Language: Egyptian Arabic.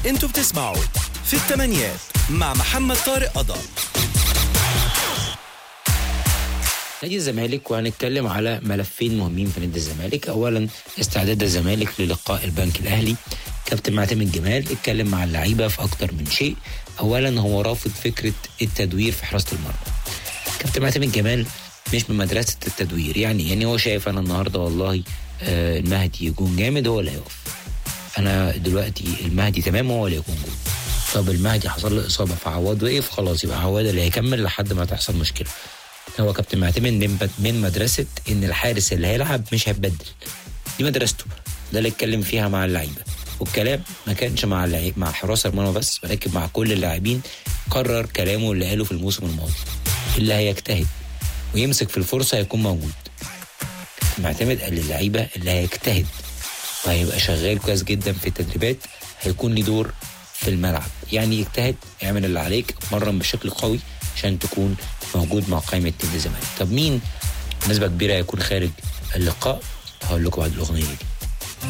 انتوا بتسمعوا في الثمانيات مع محمد طارق قضا نادي الزمالك وهنتكلم على ملفين مهمين في نادي الزمالك اولا استعداد الزمالك للقاء البنك الاهلي كابتن معتمد جمال اتكلم مع اللعيبه في اكتر من شيء اولا هو رافض فكره التدوير في حراسه المرمى كابتن معتمد جمال مش من مدرسه التدوير يعني يعني هو شايف انا النهارده والله آه المهدي يكون جامد هو اللي هيقف انا دلوقتي المهدي تمام هو اللي يكون جول طب المهدي حصل له اصابه فعواد وقف خلاص يبقى عواد اللي هيكمل لحد ما تحصل مشكله هو كابتن معتمد من من مدرسه ان الحارس اللي هيلعب مش هيتبدل دي مدرسته ده اللي اتكلم فيها مع اللعيبه والكلام ما كانش مع اللعيب مع حراس المرمى بس ولكن مع كل اللاعبين قرر كلامه اللي قاله في الموسم الماضي اللي هيجتهد ويمسك في الفرصه هيكون موجود معتمد قال للعيبه اللي هيجتهد وهيبقى شغال كويس جدا في التدريبات هيكون ليه دور في الملعب يعني اجتهد اعمل اللي عليك اتمرن بشكل قوي عشان تكون موجود مع قائمه نادي الزمالك طب مين نسبه كبيره هيكون خارج اللقاء هقول لكم بعد الاغنيه دي